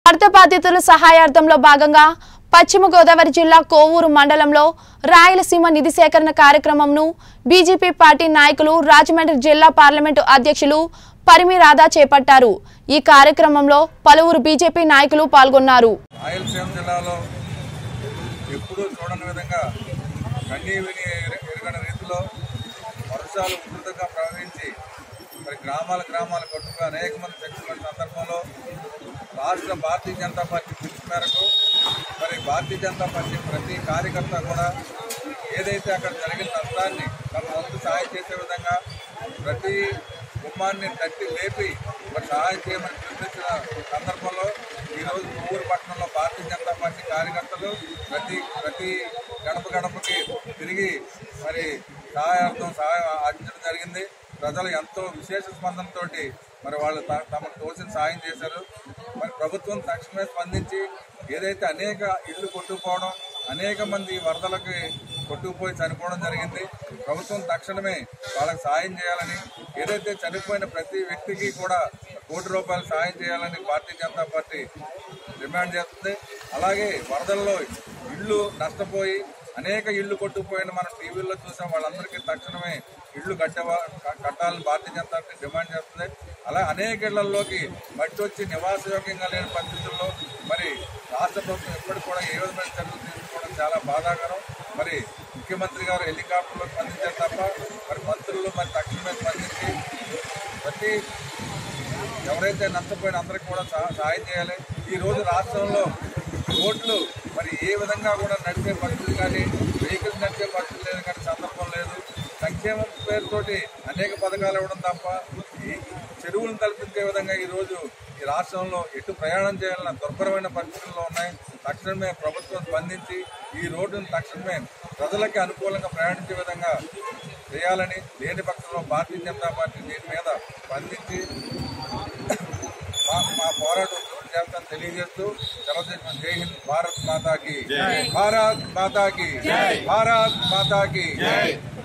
వరద బాధితుల సహాయార్థంలో భాగంగా పశ్చిమ గోదావరి జిల్లా కోవూరు మండలంలో రాయలసీమ నిధి సేకరణ కార్యక్రమంను బీజేపీ పార్టీ నాయకులు రాజమండ్రి జిల్లా పార్లమెంటు అధ్యక్షులు పరిమి రాధా చేపట్టారు ఈ కార్యక్రమంలో పలువురు బీజేపీ నాయకులు పాల్గొన్నారు రాయలసీమ జిల్లాలో ఎప్పుడూ చూడని విధంగా కన్నీ విని ఎర- ఎరగని రీతిలో వర్షాలు ఉధృతంగా ప్రవహించి మరి గ్రామాల గ్రామాల కొట్టుకు అనేక మంది చచ్చిపోయిన సందర్భంలో రాష్ట్ర భారతీయ జనతా పార్టీ పిలుపు మేరకు మరి భారతీయ జనతా పార్టీ ప్రతి కార్యకర్త కూడా ఏదైతే అక్కడ జరిగిన నష్టాన్ని తమ వంతు సహాయం చేసే విధంగా ప్రతి గుమ్మాన్ని తట్టి లేపి మరి సహాయం చేయమని పిలిపించిన సందర్భంలో ఈరోజు ఊరు పట్టణంలో భారతీయ జనతా పార్టీ కార్యకర్తలు ప్రతి ప్రతి గడప గడపకి తిరిగి మరి సహాయార్థం సహాయం అందించడం జరిగింది ప్రజలు ఎంతో విశేష స్పందనతోటి మరి వాళ్ళు త- తమకు తోచిన సాయం చేశారు మరి ప్రభుత్వం తక్షణమే స్పందించి ఏదైతే అనేక ఇళ్ళు కొట్టుకుపోవడం అనేక మంది వరదలకి కొట్టుకుపోయి చనిపోవడం జరిగింది ప్రభుత్వం తక్షణమే వాళ్ళకి సాయం చేయాలని ఏదైతే చనిపోయిన ప్రతి వ్యక్తికి కూడా కోటి రూపాయలు సాయం చేయాలని భారతీయ జనతా పార్టీ డిమాండ్ చేస్తుంది అలాగే వరదల్లో ఇళ్ళు నష్టపోయి అనేక ఇళ్ళు కొట్టుకుపోయిన మనం టీవీల్లో చూసాం వాళ్ళందరికీ తక్షణమే ఇళ్ళు కట్టవా క- కట్టాలని భారతీయ జనతా పార్టీ డిమాండ్ చేస్తుంది అలా అనేక ఇళ్లలోకి మట్టి వచ్చి నివాసయోగ్యంగా లేని పరిస్థితుల్లో మరి రాష్ట్ర ప్రభుత్వం ఎప్పటికి కూడా ఏ విధమైన చర్యలు తీసుకోవడం చాలా బాధాకరం మరి ముఖ్యమంత్రి గారు హెలికాప్టర్లో స్పందించారు తప్ప మరి మంత్రులు మరి తక్షణమే స్పందించి ప్రతి ఎవరైతే నష్టపోయిన అందరికి కూడా సహా- సహాయం చేయాలి ఈ రోజు రాష్ట్రంలో రోడ్లు మరి ఏ విధంగా కూడా నడిపే పరిస్థితి కానీ వెహికల్స్ నడిపే పరిస్థితి లేదు కానీ సందర్భం లేదు సంక్షేమం పేరుతోటి అనేక పథకాలు ఇవ్వడం తప్ప ఈ చెరువులను కల్పించే విధంగా ఈ రోజు ఈ రాష్ట్రంలో ఎటు ప్రయాణం చేయాలన్న దుర్భరమైన పరిస్థితుల్లో ఉన్నాయి తక్షణమే ప్రభుత్వం స్పందించి ఈ రోడ్డును తక్షణమే ప్రజలకి అనుకూలంగా ప్రయాణించే విధంగా చేయాలని లేని పక్షంలో భారతీయ జనతా పార్టీ దీని మీద స్పందించి మా మా పోరాటం ఉధృతం చేస్తాను తెలియజేస్తూ సెలవు తీసుకున్నాను. జై హింద్ భారత్ మాతాకి భారత్ మాతాకి భారత్ మాతాకి